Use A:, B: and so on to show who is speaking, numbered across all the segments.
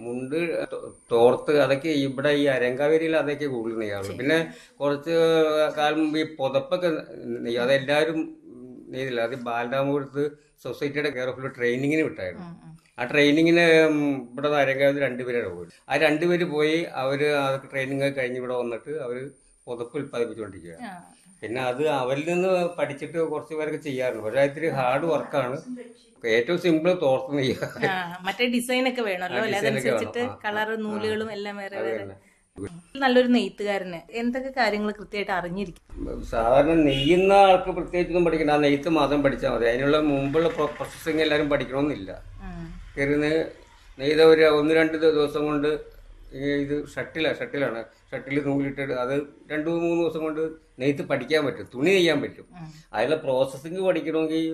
A: മുണ്ട് തോ- തോർത്ത് അതൊക്കെ ഇവിടെ ഈ അരങ്കാവേരിയിൽ അതൊക്കെ കൂടുതൽ നെയ്യാറുള്ളൂ പിന്നെ കുറച്ച് കാലം മുമ്പ് ഈ പുതപ്പൊക്കെ നെയ്യും അതെല്ലാവരും നെയ്തില്ല അത് ബാലരാമപുരത്ത് സൊസൈറ്റിയുടെ കെയർ ഓഫ് ട്രെയിനിങ്ങിന് വിട്ടായിരുന്നു ആ ട്രെയിനിങ്ങിന് ഉം, ഇവിടെ നിന്ന് അരങ്കാവിൽ രണ്ടുപേരാണ് പോയി ആ രണ്ടുപേര് പോയി അവര് അതൊക്കെ ട്രെയിനിങ് കഴിഞ്ഞ് ഇവിടെ വന്നിട്ട് അവര് പുതപ്പ് ഉൽപ്പാദിപ്പിച്ചുകൊണ്ടിരിക്കുക പിന്നെ അത് അവരിൽ നിന്ന് പഠിച്ചിട്ട് കുറച്ച് പേരൊക്കെ ചെയ്യാറുണ്ട് പക്ഷേ ഇത്തിരി ഹാർഡ് വർക്കാണ് ഏറ്റവും സിമ്പിൾ തോർത്ത് നെയ്യുക
B: ആ, മറ്റേ ഡിസൈൻ ഒക്കെ വേണമല്ലോ അല്ലെ
A: ഡിസൈൻ ഒക്കെ
B: അതനുസരിച്ചിട്ട്
A: വേണം. ആ,
B: കളറ് നൂലുകളും എല്ലാം വേറെ വേറെ
A: തന്നെ.
B: നല്ലൊരു നെയ്ത്തുകാരന് എന്തൊക്കെ കാര്യങ്ങൾ കൃത്യമായിട്ട് അറിഞ്ഞിരിക്കും
A: സാധാരണ നെയ്യുന്ന ആൾക്ക് പ്രത്യേകിച്ചൊന്നും പഠിക്കണ്ട ആ നെയ്ത്ത് മാത്രം പഠിച്ചാൽ മതി അതിനുള്ള മുമ്പുള്ള പ്രോസസ്സിങ് എല്ലാവരും പഠിക്കണമെന്നില്ല
B: ഉം.
A: കയറി നെ- നെയ്ത ഒരു ഒന്ന് രണ്ട് ദിവസം കൊണ്ട് ഈ ഇത് ഷട്ടിലാണ് ഷട്ടിലാണ് ഷട്ടിൽ നൂലിട്ടിട്ട് അത് രണ്ട് മൂന്ന് ദിവസം കൊണ്ട് നെയ്ത്ത് പഠിക്കാൻ പറ്റും തുണി നെയ്യാൻ പറ്റും അതിലുള്ള പ്രോസസ്സിങ് പഠിക്കണമെങ്കിൽ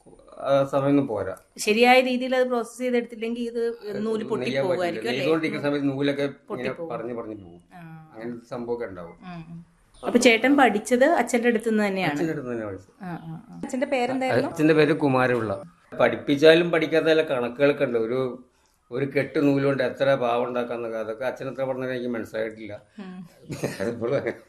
A: ആ സമയമൊന്നും പോരാ
B: ശരിയായ രീതിയിൽ അത് പ്രോസസ് ചെയ്തെടുത്തില്ലെങ്കിൽ ഇത് നൂല് പൊട്ടി
A: നെയ്യാൻ പറ്റില്ല
B: പോകുമായിരിക്കും അല്ലേ
A: നെയ്തുകൊണ്ടിരിക്കുന്ന സമയത്ത് നൂലൊക്കെ ഇങ്ങനെ പറഞ്ഞു പറഞ്ഞു പോകും
B: ആ.
A: അങ്ങനത്തെ സംഭവമൊക്കെ ഉണ്ടാവും
B: ഉം, ഉം. അപ്പൊ ചേട്ടൻ പഠിച്ചത് അച്ഛന്റെ അടുത്ത് നിന്ന് തന്നെയാണ്
A: അച്ഛൻ്റെ അടുത്ത് തന്നെ പഠിച്ചത്
B: ആ, ആ, ആ. അച്ഛന്റെ പേരെന്തായിരുന്നു
A: അച്ഛന്റെ പേര് കുമാരപിള്ള പഠിപ്പിച്ചാലും പഠിക്കാത്ത ചില കണക്കുകളൊക്കെ ഉണ്ട് ഒരു ഒരു കെട്ട് നൂലുകൊണ്ട് എത്ര പാവം ഉണ്ടാക്കാന്നൊക്കെ അതൊക്കെ അച്ഛൻ എത്ര പറഞ്ഞാലും എനിക്ക് മനസ്സിലായിട്ടില്ല അതിപ്പോഴും അങ്ങനെ.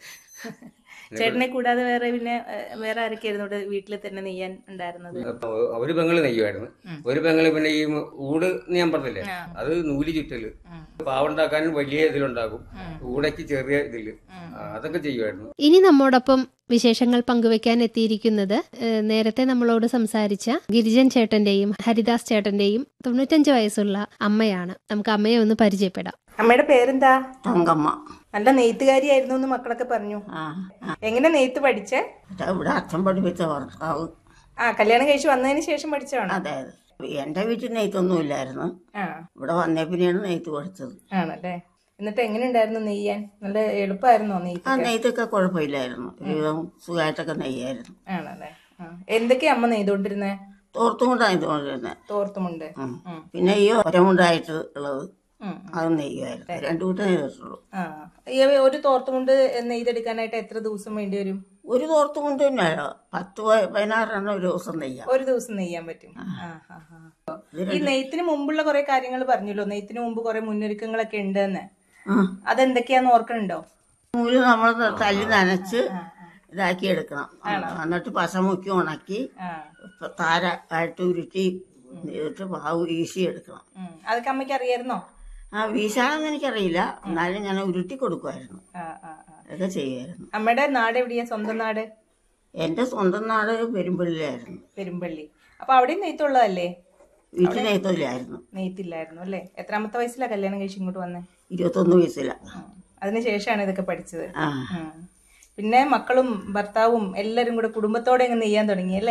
B: ചേട്ടനെ കൂടാതെ വേറെ പിന്നെ ഏഹ്, വേറെ ആരൊക്കെയായിരുന്നു ഇവിടെ വീട്ടിൽ തന്നെ നെയ്യാൻ ഉണ്ടായിരുന്നത്
A: അപ്പൊ ഒരു പെങ്ങള് നെയ്യുമായിരുന്നു ഒരു പെങ്ങള് പിന്നെ ഈ ഊട് എന്ന് ഞാൻ പറഞ്ഞില്ലേ അത് നൂല് ചുറ്റല് പാവുണ്ടാക്കാനും വലിയ ഇതിലുണ്ടാകും ഊടയ്ക്ക് ചെറിയ ഇതില് ആ, അതൊക്കെ ചെയ്യുമായിരുന്നു
C: ഇനി നമ്മോടൊപ്പം വിശേഷങ്ങൾ പങ്കുവെക്കാൻ എത്തിയിരിക്കുന്നത് ഏഹ്, നേരത്തെ നമ്മളോട് സംസാരിച്ച ഗിരിജൻ ചേട്ടന്റെയും ഹരിദാസ് ചേട്ടന്റെയും തൊണ്ണൂറ്റഞ്ച് വയസ്സുള്ള അമ്മയാണ് നമുക്ക് അമ്മയെ ഒന്ന് പരിചയപ്പെടാം
B: അമ്മയുടെ പേരെന്താ
D: തങ്കമ്മ
B: നല്ല നെയ്ത്തുകാരിയായിരുന്നു എന്ന് മക്കളൊക്കെ പറഞ്ഞു
D: ആ ആ.
B: എങ്ങനെ നെയ്ത്ത് പഠിച്ചേ
D: ഇത് ഇവിടെ അച്ഛൻ പഠിപ്പിച്ച ഭർത്താവ്
B: ആ കല്യാണം കഴിച്ച് വന്നതിന് ശേഷം പഠിച്ചതാണോ
D: അതെ അതെ എന്റെ വീട്ടിൽ നെയ്ത്തൊന്നും ഇല്ലായിരുന്നു
B: ആ
D: ഇവിടെ വന്നേ പിന്നെയാണ് നെയ്ത്ത് പഠിച്ചത്
B: ആണല്ലേ എന്നിട്ട് എങ്ങനെ ഉണ്ടായിരുന്നു നെയ്യാൻ നല്ല എളുപ്പമായിരുന്നോ
D: ആ
B: നെയ്ത്ത്
D: നെയ്ത്തൊക്കെ കുഴപ്പമില്ലായിരുന്നു ഒരുവിധം സുഖമായിട്ടൊക്കെ നെയ്യായിരുന്നു
B: ആണല്ലേ ആ. എന്തൊക്കെയാ അമ്മ നെയ്തോണ്ടിരുന്നേ
D: തോർത്തും കൊണ്ടാണ് ഇതുകൊണ്ടിരുന്നത്
B: തോർത്തുമുണ്ട്
D: ഉം. പിന്നെ ഈ ഒരമുണ്ടായിട്ട് ഉള്ളത്
B: ഉം.
D: അത് നെയ്യുമായിരുന്നു രണ്ടു കൂട്ടം നെയ്തിട്ടുള്ളൂ
B: ആ ഈ ഒരു തോർത്തുമുണ്ട് നെയ്തെടുക്കാനായിട്ട് എത്ര ദിവസം വേണ്ടി വരും
D: ഒരു തോർത്തും കൊണ്ട് തന്നെ പത്ത് പ- പതിനാറെണ്ണം ഒരു ദിവസം നെയ്യാം
B: ഒരു ദിവസം നെയ്യാൻ പറ്റും ആ, ആ, ആ. ഈ നെയ്ത്തിന് മുമ്പുള്ള കുറെ കാര്യങ്ങൾ പറഞ്ഞല്ലോ നെയ്ത്തിന് മുമ്പ് കുറെ മുന്നൊരുക്കങ്ങളൊക്കെ ഉണ്ടെന്ന്
D: ആ
B: അതെന്തൊക്കെയാന്ന് ഓർക്കണുണ്ടോ
D: നൂല് നമ്മൾ തല്ലി നനച്ച് ഇതാക്കി എടുക്കണം എന്നിട്ട് പശ മുക്കി ഉണക്കി
B: ആ
D: ഇപ്പൊ താര ആയിട്ട് ഉരുട്ടി എന്നിട്ട് പാവ് വീശി എടുക്കണം
B: ഉം. അതൊക്കെ അമ്മയ്ക്ക് അറിയായിരുന്നോ
D: ആ വീശാനൊന്നും എനിക്കറിയില്ല എന്നാലും ഞാൻ ഉരുട്ടി കൊടുക്കുമായിരുന്നു
B: ആ ആ ആ
D: അതൊക്കെ ചെയ്യുമായിരുന്നു
B: അമ്മയുടെ നാട് എവിടെയാ സ്വന്തം നാട്
D: എൻ്റെ സ്വന്തം നാട് പെരുമ്പള്ളിയിലായിരുന്നു
B: പെരുമ്പള്ളി അപ്പൊ അവിടെയും നെയ്ത്തുള്ളതല്ലേ
D: വീട്ടിൽ നെയ്ത്തില്ലായിരുന്നു
B: നെയ്ത്തില്ലായിരുന്നു അല്ലേ എത്രാമത്തെ വയസ്സിലാ കല്യാണം കഴിച്ച് ഇങ്ങോട്ട് വന്നേ
D: ഇരുപത്തൊന്ന് വയസ്സില
B: അതിനുശേഷമാണ് ഇതൊക്കെ പഠിച്ചത്
D: ആ
B: ഉം. പിന്നെ മക്കളും ഭർത്താവും എല്ലാരും കൂടെ കുടുംബത്തോടെ അങ്ങ് നെയ്യാൻ തുടങ്ങിയല്ലേ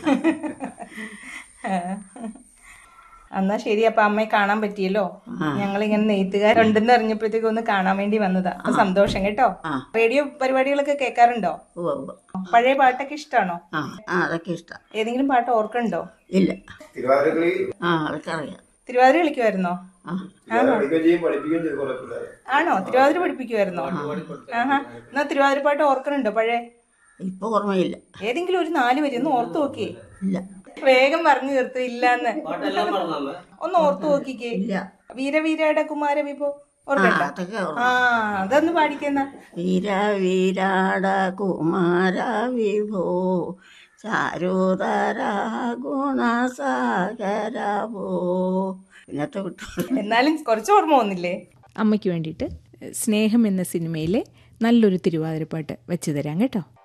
B: എന്നാ ശരി അപ്പൊ അമ്മയെ കാണാൻ പറ്റിയല്ലോ ഞങ്ങൾ ഇങ്ങനെ നെയ്ത്തുകാരുണ്ടെന്ന് അറിഞ്ഞപ്പോഴത്തേക്ക് ഒന്ന് കാണാൻ വേണ്ടി വന്നതാ അപ്പൊ സന്തോഷം കേട്ടോ
D: ആ.
B: റേഡിയോ പരിപാടികളൊക്കെ കേൾക്കാറുണ്ടോ
D: ഉവ്വ് ഉവ്വ്.
B: പഴയ പാട്ടൊക്കെ ഇഷ്ടമാണോ
D: ആ ആ അതൊക്കെ ഇഷ്ടം
B: ഏതെങ്കിലും പാട്ട് ഓർക്കണ്ടോ
D: ഇല്ല ആ അതൊക്കെ അറിയാം
B: തിരുവാതിര കളിക്കുമായിരുന്നോ
D: ആ
B: ആണോ തിരുവാതിര പഠിപ്പിക്കുമായിരുന്നോ ആഹാ എന്നാ തിരുവാതിര പാട്ട് ഓർക്കണുണ്ടോ പഴയ
D: ഇപ്പൊ ഓർമ്മയില്ല
B: ഏതെങ്കിലും ഒരു നാല് വരി ഒന്ന് ഓർത്തു നോക്കിയേ
D: ഇല്ല
B: വേഗം പറഞ്ഞു തീർത്തു ഇല്ലാന്ന്
A: പാട്ടെല്ലാം പറഞ്ഞാൽ
B: ഒന്ന് ഓർത്തു നോക്കിക്കേ
D: ഇല്ല
B: വീരവീരയുടെ കുമാരവിഭോ
D: ആ
B: ഓർക്കണ്ട
D: അതൊക്കെ ഓർമ്മ
B: ആ അതൊന്ന് പാടിക്കുന്ന
D: വീര വീരാട കുമാര വിഭോ ചാരുതര ഗുണസാഗര ഭോ പിന്നത്തെ വിട്ടു
B: എന്നാലും കുറച്ച് ഓർമ്മ വന്നില്ലേ
E: അമ്മയ്ക്ക് വേണ്ടിയിട്ട് സ്നേഹം എന്ന സിനിമയിലെ നല്ലൊരു തിരുവാതിരപ്പാട്ട് വെച്ച് തരാം കേട്ടോ